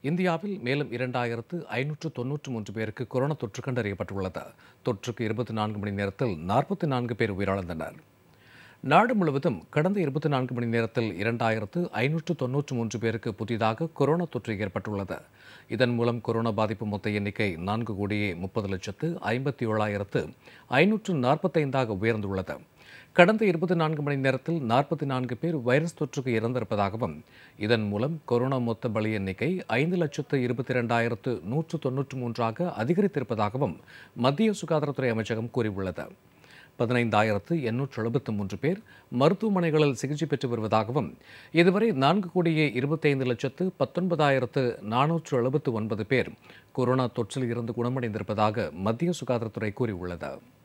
இந்தியாவில் மேலும் இரண்டாயிரத்து ஐநூற்று தொன்னூற்று மூன்று பேருக்கு கொரோனா தொற்று கண்டறியப்பட்டுள்ளது தொற்றுக்கு இருபத்தி நான்கு மணி நேரத்தில் நாற்பத்தி நான்கு பேர் உயிரிழந்தனர் நாடு முழுவதும் கடந்த இருபத்தி நான்கு மணி நேரத்தில் இரண்டாயிரத்து ஐநூற்று தொன்னூற்று மூன்று பேருக்கு புதிதாக கொரோனா தொற்று ஏற்பட்டுள்ளது இதன் மூலம் கொரோனா பாதிப்பு மொத்த எண்ணிக்கை நான்கு கோடியே முப்பது லட்சத்து ஐம்பத்தி ஏழாயிரத்து ஐநூற்று நாற்பத்தைந்தாக உயர்ந்துள்ளது கடந்த இருபத்தி நான்கு மணி நேரத்தில் நாற்பத்தி நான்கு பேர் வைரஸ் தொற்றுக்கு இறந்திருப்பதாகவும் இதன் மூலம் கொரோனா மொத்த பலி எண்ணிக்கை ஐந்து லட்சத்து இருபத்தி இரண்டாயிரத்து நூற்று தொன்னூற்று மூன்றாக அதிகரித்திருப்பதாகவும் மத்திய சுகாதாரத்துறை அமைச்சகம் கூறியுள்ளது பதினைந்தாயிரத்து எண்ணூற்று எழுபத்து மூன்று பேர் மருத்துவமனைகளில் சிகிச்சை பெற்று வருவதாகவும் இதுவரை நான்கு கோடியே இருபத்தைந்து லட்சத்து பத்தொன்பதாயிரத்து நானூற்று எழுபத்து ஒன்பது பேர் கொரோனா தொற்றில் இருந்து குணமடைந்திருப்பதாக மத்திய சுகாதாரத்துறை கூறியுள்ளது